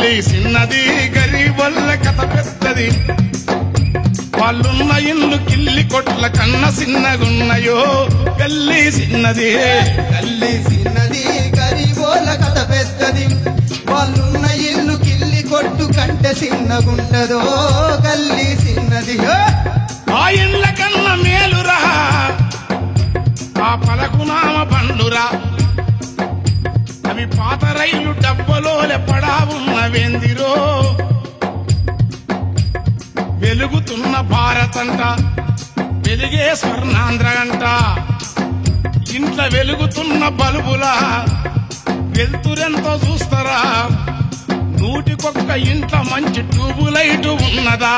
గల్లీ చిన్నది గరీబొల్ల కథ పెద్దది వాళ్ళున్న ఇల్లు కిల్లి కొట్ల కన్న చిన్నగున్నయో గల్లీ చిన్నది గల్లీ చిన్నది గరీబోల కథ పెద్దది వాళ్ళున్న ఇల్లు కిల్లి కొట్టు కంటే చిన్నగుంటదో గల్లీ చిన్నది హే! ఆ ఇండ్ల కన్న మేలురా ఆ పలకునామ బండ్లురా అవి పాత రైలు డబ్బలోలె పడా ఉన్నవేందిరో వెలుగుతున్న భారతంట వెలిగే స్వర్ణాంధ్ర అంట ఇంట్లో వెలుగుతున్న బల్బులా వెలుతురెంతో చూస్తారా నూటికొక్క ఇంట్లో మంచి ట్యూబు లైట్ ఉన్నదా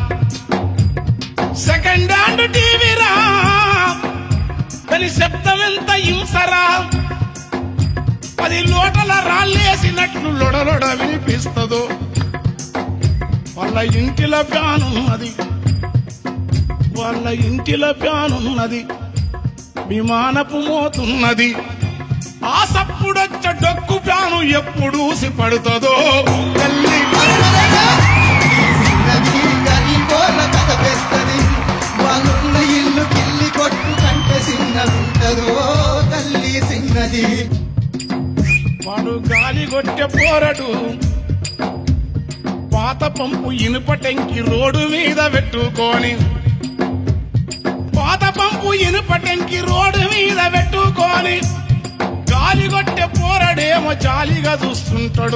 సెకండ్ హ్యాండ్ టీవీరా దాని శబ్దం ఎంత హింసరా పది లోటల రాళ్ళేసినట్లు లొడలొడ వినిపిస్తుందో వాళ్ళ ఇంటిలో ఫ్యాన్ ఉన్నది వాళ్ళ ఇంటిలో ఫ్యాన్ ఉన్నది విమానపు మోతున్నది ఆ సప్పుడొచ్చ డొక్కు ఫ్యాను ఎప్పుడు పడుతుందో తల్లి చిన్నది గరీబోల కథ పెద్దది వాళ్ళున్న ఇల్లు కిల్లి కొట్టు కంటే చిన్నగుంటదో గల్లీ చిన్నది వాడు గాలి కొట్టె పోరడు పాత పంపు ఇనుప టెంకి రోడ్డు మీద పెట్టుకొని పాత పంపు ఇనుప టెంకి రోడ్డు మీద పెట్టుకొని గాలి కొట్టె పోరడేమో జాలిగా చూస్తుంటాడు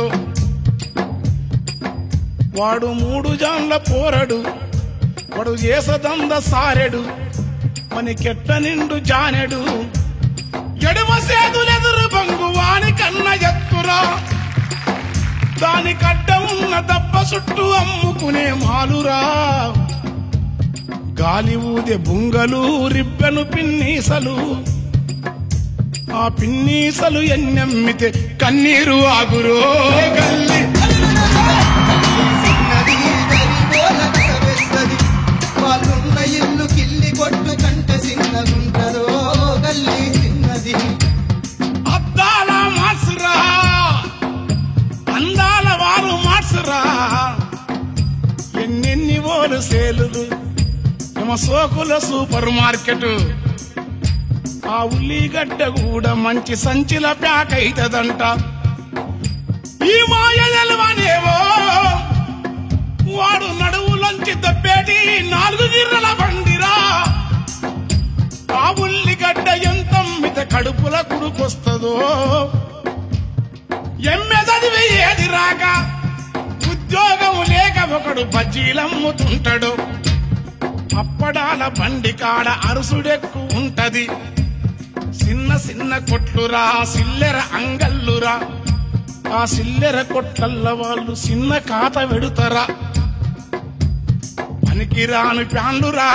వాడు మూడు జాన్ల పోరడు వాడు చేసదంద సారెడు మనకెట్ట నిండు జానెడు ఎడమ సేతులెదురు బంగు వాని కన్న ఎత్తురా దాని కడ్డ ఉన్న దప్ప చుట్టూ అమ్ముకునే మాలురా గాలి ఊదే బుంగలు రిబ్బెను పిన్నీసలు ఆ పిన్నీసలు ఎన్నెమ్మితే కన్నీరు ఆగురో గల్లి చిన్నది గరీబోల కథ పెద్దది వాళ్ళున్న ఇల్లు కిల్లి కొట్టు కంటే చిన్నగుంటదో గల్లీ చిన్నది అద్దాల మార్సురా అందాల వారు మార్సురా ఎన్నెన్ని ఓలు సేలులు ఎమ సోకుల సూపర్ మార్కెట్ ఆ ఉల్లిగడ్డ కూడా మంచి సంచిల ప్యాక్ అయితదంట ఈ మాయ నిలవనేవో వాడు నడువులోంచి దబ్బేటి నాలుగు గిర్రల బండిరా ఆ ఉల్లిగడ్డ ఎంత మిత కడుపుల కుడుకొస్తుందో ఎమ్మె చదివి ఏది రాక ఉద్యోగం లేక ఒకడు బజ్జీలమ్ముతుంటాడు అప్పడాల బండి కాడ అరుసుడెక్కు ఉంటది చిన్న చిన్న కొట్లురా సిల్లెర అంగల్లురా ఆ సిల్లెర కొట్లల్ల వాళ్ళు చిన్న కాత వెడుతారా పనికిరాని ప్యాండురా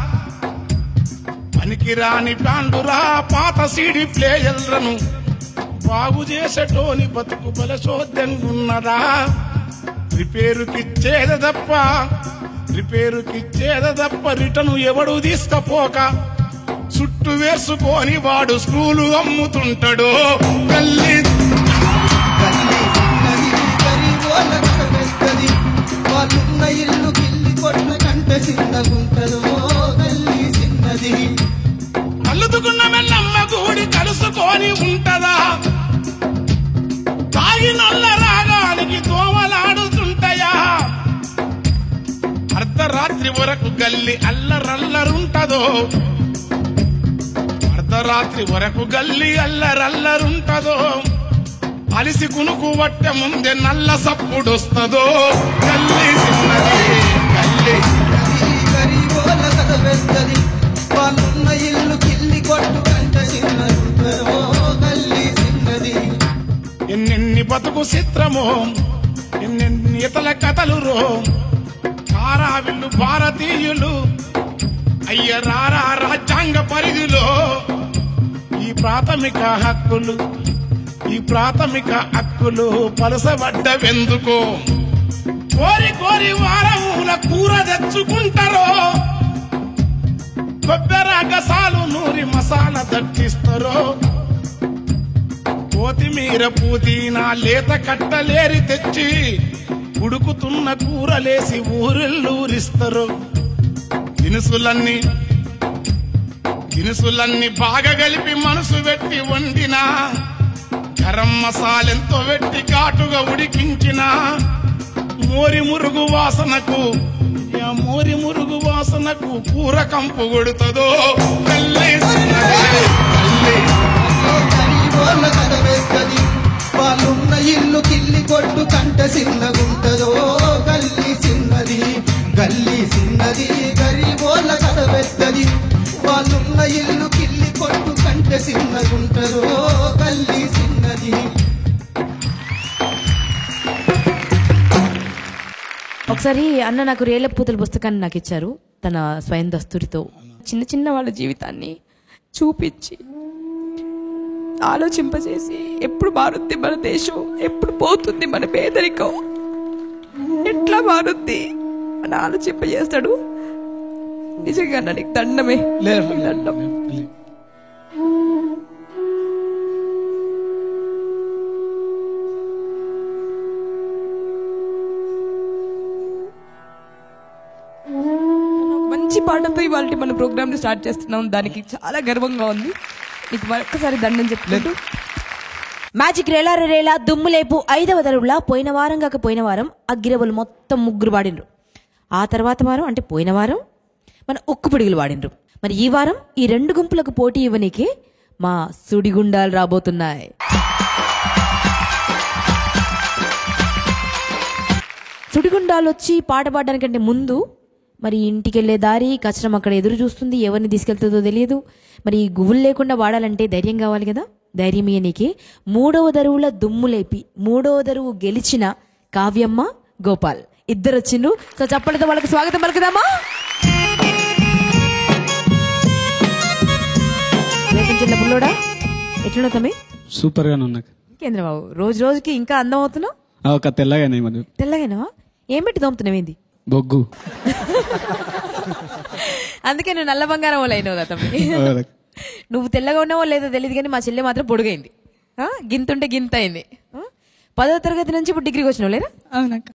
పనికిరాని ప్యాండురా పాత సీడి ప్లేయర్లను బాగు చేసేటోని బతుకు బలశోద్యంగున్నదా రిపేరుకిచ్చేద తప్ప రిపేరుకిచ్చేద తప్ప రిటను ఎవడు తీసుకపోక చుట్టు వేసుకొని వాడు స్క్రూలు అమ్ముతుంటాడు తల్లి గల్లీ చిన్నది గరీబోల కథ పెద్దది వాళ్ళున్న ఇల్లు కిల్లి కొట్టు కంటే చిన్నగుంటదో గల్లీ చిన్నది అల్లుదుకున్న మెల్లమ్మ గూడి కలుసుకొని ఉంటదా తాగినొల్ల రాగానికి దోమలాడుతుంటాయా అర్ధరాత్రి వరకు గల్లి అల్లరల్లరుంటదో అర్ధరాత్రి వరకు గల్లి అల్లరల్లరుంటదో అలిసి కునుకు వట్టె ముందే నల్ల సప్పుడొస్తదో గల్లి చిన్నది గల్లి చిన్నది గరీబోల కథ పెద్దది వాళ్ళున్న ఇల్లు కిల్లి కొట్టు కంటే చిన్నగుంటదో గల్లీ చిన్నది ఎన్నెన్ని బతుకు చిత్రమో ఎన్నెన్ని ఇతల కథలు రో కారావిల్లు భారతీయులు అయ్య రారా రాజ్యాంగ పరిధిలో ఈ ప్రాథమిక హక్కులు ఈ ప్రాథమిక హక్కులు పలసబడ్డవెందుకో కోరి కోరి వారముల కూర తెచ్చుకుంటారో కొబ్బెర గసాలు నూరి మసాలా దట్టిస్తారో కోతి కొత్తిమీర పుదీనా లేత కట్టలేరి తెచ్చి ఉడుకుతున్న కూరలేసి ఊరిల్లూరిస్తారు దినుసులన్నీ దినుసులన్నీ బాగా కలిపి మనసు పెట్టి వండినా గరం మసాలెంతో పెట్టి ఘాటుగా ఉడికించిన మోరి మురుగు వాసనకు ఆ మోరి మురుగు వాసనకు కూర కంపు కొడుతుందో కల్లే చిన్నదే, కల్లే. గరీబోళ్ళ కథ పెద్దది వాళ్ళున్న ఇల్లు కిల్లి కొట్టు కంట చిన్నగుంటదో గల్లి చిన్నది గల్లి చిన్నది గరీబోళ్ళ కథ పెద్దది వాళ్ళున్న ఇల్లు కిల్లి కొట్టు కంట చిన్నగుంటదో గల్లి చిన్నది ఒకసారి అన్న నాకు రేల పూతల పుస్తకాన్ని నాకు ఇచ్చారు తన స్వయం దస్తురితో చిన్న చిన్న వాళ్ళ జీవితాన్ని చూపించి ఆలోచింపజేసి ఎప్పుడు మారుద్ది మన దేశం ఎప్పుడు పోతుంది మన పేదరికం ఎట్లా మారుద్ది అని ఆలోచింపజేస్తాడు నిజంగా అన్న నీకు దండమే దండం ఒక మంచి పాటతో ఇవాళ మన ప్రోగ్రామ్ ని స్టార్ట్ చేస్తున్నాం దానికి చాలా గర్వంగా ఉంది నీకు మరొకసారి దండం చెప్తుంటూ మ్యాజిక్ రేలా రేలా దుమ్ము లేపు ఐదవ దరువులా పోయిన వారం కాక పోయిన వారం అగ్గిరవులు మొత్తం ముగ్గురు వాడిండ్రు ఆ తర్వాత వారం అంటే పోయిన వారం మన ఉక్కు పిడుగులు వాడిండ్రు మరి ఈ వారం ఈ రెండు గుంపులకు పోటీ ఇవ్వనీకే మా సుడిగుండాలు రాబోతున్నాయి సుడిగుండాలు వచ్చి పాట పాడడానికంటే ముందు మరి ఇంటికి వెళ్ళే దారి కష్టం అక్కడ ఎదురు చూస్తుంది ఎవరిని తీసుకెళ్తుందో తెలియదు మరి ఈ గువ్వులు లేకుండా వాడాలంటే ధైర్యం కావాలి కదా ధైర్యం ఇయ్యనీకి మూడవ దరువుల దుమ్ము లేపి మూడవ దరువు గెలిచిన కావ్యమ్మ గోపాల్ ఇద్దరు వచ్చిండ్రు సో చప్పలతో వాళ్ళకి స్వాగతం పలుకుదామా రేపటి చిన్న పుల్లోడా ఎట్లున్నావు తమ్మి సూపర్ గానే ఉన్నాక కేంద్ర బాబు రోజు రోజుకి ఇంకా అందం అవుతున్నావు ఆ, ఒక తెల్లగానే మరి తెల్లగానా ఏం పెట్టి తోముతున్నావు ఏంది బొగ్గు అందుకే నువ్వు నల్ల బంగారం వాళ్ళు అయినావు కదా తమ్మి అవునక్క. నువ్వు తెల్లగా ఉన్నావో లేదో తెలియదు కానీ మా చెల్లె మాత్రం పొడుగైంది ఆ? గింతుంటే గింత అయింది ఆ? పదో తరగతి నుంచి ఇప్పుడు డిగ్రీకి వచ్చినావు లేరా అవునక్క